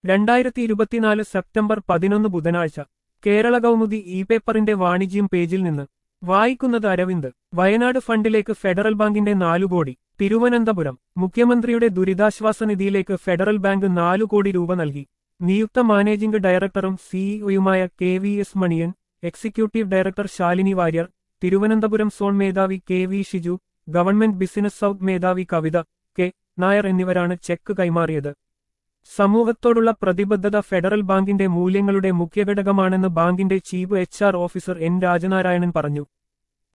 രണ്ടായിരത്തി ഇരുപത്തിനാല് സെപ്റ്റംബർ പതിനൊന്ന് ബുധനാഴ്ച കേരള കൗമുദി ഇ പേപ്പറിന്റെ വാണിജ്യം പേജിൽ നിന്ന് വായിക്കുന്നത് അരവിന്ദ് വയനാട് ഫണ്ടിലേക്ക് ഫെഡറൽ ബാങ്കിന്റെ നാലു കോടി തിരുവനന്തപുരം മുഖ്യമന്ത്രിയുടെ ദുരിതാശ്വാസ നിധിയിലേക്ക് ഫെഡറൽ ബാങ്ക് നാലു കോടി രൂപ നൽകി നിയുക്ത മാനേജിംഗ് ഡയറക്ടറും സിഇഒയുമായ K V S Manian executive director Shalini Warrier Thiruvananthapuram zone മേധാവി K V Shiju government business south മേധാവി കവിത കെ നായർ എന്നിവരാണ് ചെക്ക് കൈമാറിയത് സമൂഹത്തോടുള്ള പ്രതിബദ്ധത ഫെഡറൽ ബാങ്കിന്റെ മൂല്യങ്ങളുടെ മുഖ്യഘടകമാണെന്ന് ബാങ്കിന്റെ chief H R officer N Rajanarayanan പറഞ്ഞു